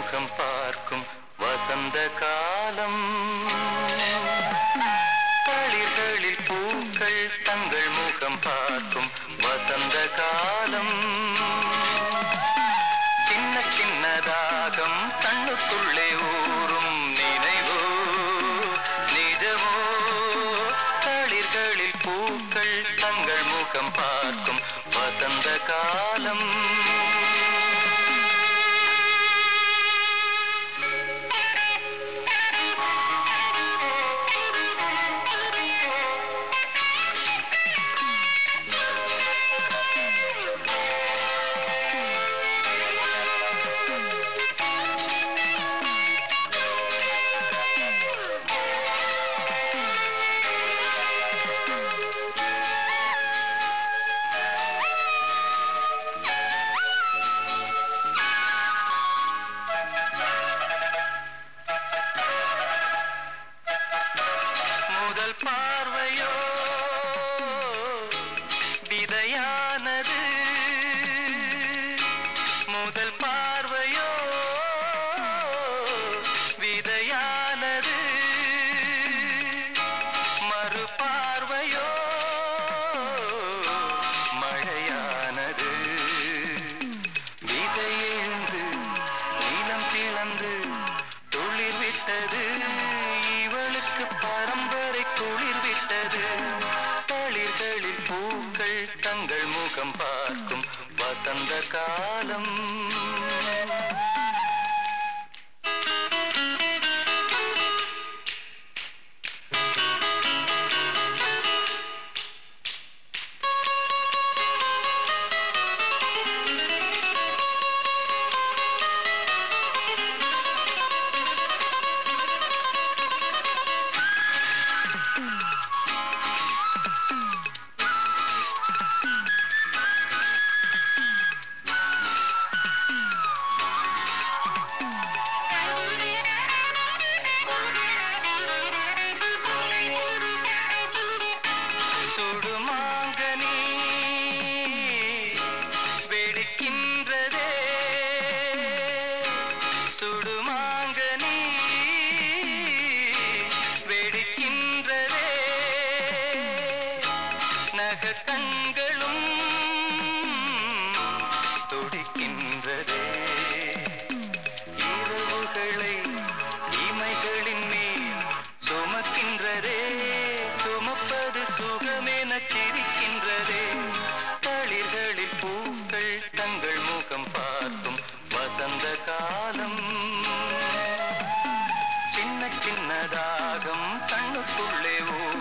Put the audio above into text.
முகம் பார்க்கும் வசந்த காலம் தளிர்களில் பூக்கள் தங்கள் முகம் பார்க்கும் வசந்த காலம் சின்ன சின்னதாகம் கண்ணுக்குள்ளே ஊறும் நினைவோ நிஜமோ தளிர்களில் பூக்கள் தங்கள் முகம் பார்க்கும் வசந்த காலம் முதல் பார்வையோ விதையானது முதல் பார்வையோ விதையானது மறு பார்வையோ மழையானது விதையெழுந்து நிலம் பிளந்து துளிர் விட்டது இவளுக்கு பரம்பரை குளிர் விட்டது தளிர்களில் பூக்கள் தங்கள் முகம் பார்க்கும் வசந்த காலம் சுடுமாங்கனி வெடிக்கின்றதே சுடுமாங்கனி வெடிக்கின்றதே நகக்கண்களும் துடிக்கின்றதே இரவுகளை இமைகளின் மேல் சுமக்கின்றதே சுமப்பது சுகமென சிரிக்கின்றதே தளிர்களில் பூக்கள் தங்கள் முகம் பார்க்கும் வசந்த காலம் சின்ன சின்னதாகம் கண்ணுக்குள்ளே ஊ